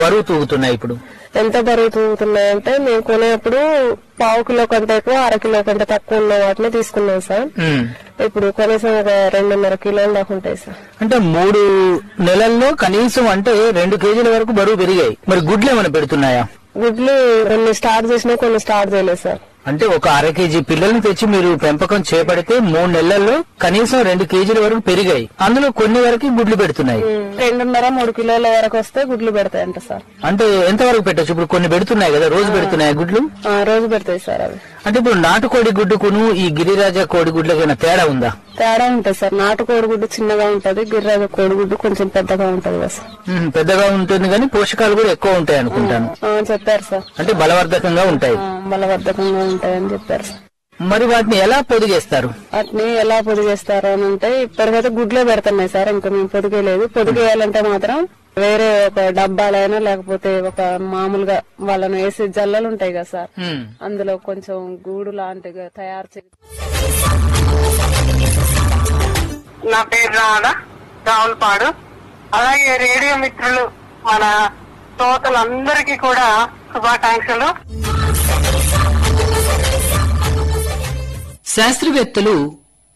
బరువు తూగుతున్నాయి ఇప్పుడు ఎంత బరువు తూగుతున్నాయంటే మేము కొనేప్పుడు పావు కిలో కంటే ఎక్కువ అర కిలో కంటే తక్కువ ఉన్న వాటిని తీసుకున్నాం సార్ ఉమ్. ఇప్పుడు కనీసం ఒక రెండున్నర కిలోలు దాకా ఉంటాయి సార్ అంటే మూడు నెలల్లో కనీసం అంటే రెండు కేజీల వరకు బరువు పెరిగాయి మరి గుడ్లు ఏమైనా పెడుతున్నాయా గుడ్లు కొన్ని స్టార్ట్ చేసినాయి కొన్ని స్టార్ట్ చేయలేదు సార్ అంటే ఒక అర కేజీ పిల్లల్ని తెచ్చి మీరు పెంపకం చేపడితే మూడు నెలల్లో కనీసం రెండు కేజీల వరకు పెరిగాయి అందులో కొన్ని వరకు గుడ్లు పెడుతున్నాయి రెండున్నర మూడు కిలోల వరకు వస్తే గుడ్లు పెడతాయంట సార్ అంటే ఎంత వరకు పెట్టచ్చు ఇప్పుడు కొన్ని పెడుతున్నాయి కదా రోజు పెడుతున్నాయి గుడ్లు ఆ, రోజు పెడతాయి సార్ అవి అంటే ఇప్పుడు నాటుకోడి గుడ్డుకును ఈ గిరిరాజ కోడి గుడ్లకైనా తేడా ఉందా తేడా ఉంటాయి సార్ నాటు కోడిగుడ్డు చిన్నగా ఉంటది గిర్రాజ కోడిగుడ్డు కొంచెం పెద్దగా ఉంటది కదా సార్ ఉమ్, పెద్దగా ఉంటుంది కానీ పోషకాలు కూడా ఎక్కువ ఉంటాయి అనుకుంటాను ఆ, చెప్పారు సార్ అంటే బలవర్ధకంగా ఉంటాయి ఆ, బలవర్ధకంగా ఉంటాయని చెప్పారు సార్ మరి వాటిని ఎలా పొదిగేస్తారు వాటిని ఎలా పొదిగేస్తారు అని అంటే ఇప్పటికైతే గుడ్లే పెడుతున్నాయి సార్ ఇంకా మేము పొదిగేయలేదు పొదిగేయాలంటే మాత్రం వేరే ఒక డబ్బాలైనా లేకపోతే ఒక మామూలుగా వాళ్ళని వేసే జల్లలు ఉంటాయి కదా సార్ ఉమ్. అందులో కొంచెం గూడు లాంటిగా తయారు చేసి నా పేరు రావణ రావులపాడు అలాగే రేడియో మిత్రులు మన శ్రోతలందరికీ కూడా శుభాకాంక్షలు శాస్త్రవేత్తలు